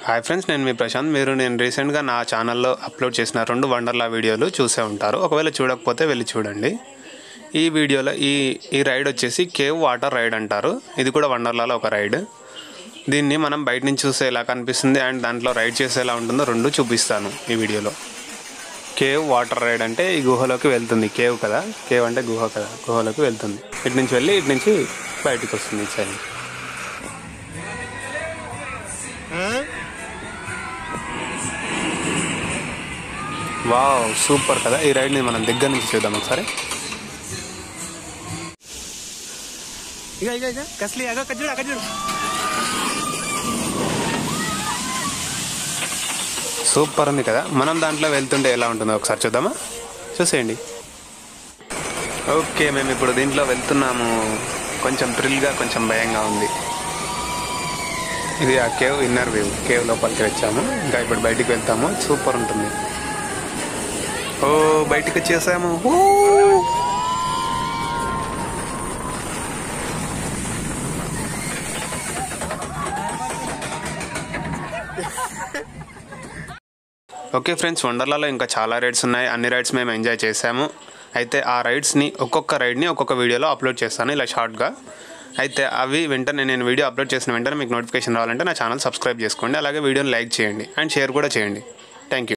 Hi friends నేను మీ ప్రశాంత్ మీరు నేను రీసెంట్గా నా ఛానల్లో అప్లోడ్ చేసిన రెండు వండర్లా వీడియోలు చూసే ఉంటారు ఒకవేళ చూడకపోతే వెళ్ళి చూడండి ఈ వీడియోలో ఈ ఈ రైడ్ వచ్చేసి కేవ్ వాటర్ రైడ్ అంటారు ఇది కూడా వండర్లాలో ఒక రైడ్ దీన్ని మనం బయట నుంచి చూస్తే ఎలా కనిపిస్తుంది అండ్ దాంట్లో రైడ్ చేస్తే ఎలా ఉంటుందో రెండు చూపిస్తాను ఈ వీడియోలో కేవ్ వాటర్ రైడ్ అంటే ఈ గుహలోకి వెళ్తుంది కేవ్ కదా కేవ్ అంటే గుహ కదా గుహలోకి వెళ్తుంది ఇటు నుంచి వెళ్ళి ఇటు నుంచి బయటకు వస్తుంది ఇటు సైడ్ వావ్ సూపర్ కదా ఈ రైడ్ని మనం దగ్గర నుంచి చూద్దాం ఒకసారి ఇక ఇక ఇక కస్లీ అగ కజ్జుడు అగజుడు సూపర్ ఉంది కదా మనం దాంట్లో వెళ్తుంటే ఎలా ఉంటుందో ఒకసారి చూద్దామా చూసేయండి ఓకే మేము ఇప్పుడు దీంట్లో వెళ్తున్నాము కొంచెం థ్రిల్గా కొంచెం భయంగా ఉంది ఇది ఆ కేవ్ ఇన్నర్ వ్యూ కేవ్ లోపలికి వచ్చాము ఇంకా ఇప్పుడు బయటికి వెళ్తాము సూపర్ ఉంటుంది ఓ బయటికి వచ్చేసాము ఊ! ఓకే ఫ్రెండ్స్ వండర్లాలో ఇంకా చాలా రైడ్స్ ఉన్నాయి అన్ని రైడ్స్ మేము ఎంజాయ్ చేసాము అయితే ఆ రైడ్స్ని ఒక్కొక్క రైడ్ని ఒక్కొక్క వీడియోలో అప్లోడ్ చేస్తాను ఇలా షార్ట్గా అయితే అవి వెంటనే నేను వీడియో అప్లోడ్ చేసిన వెంటనే మీకు నోటిఫికేషన్ రావాలంటే నా ఛానల్ సబ్స్క్రైబ్ చేసుకోండి అలాగే వీడియోని లైక్ చేయండి అండ్ షేర్ కూడా చేయండి థ్యాంక్ యూ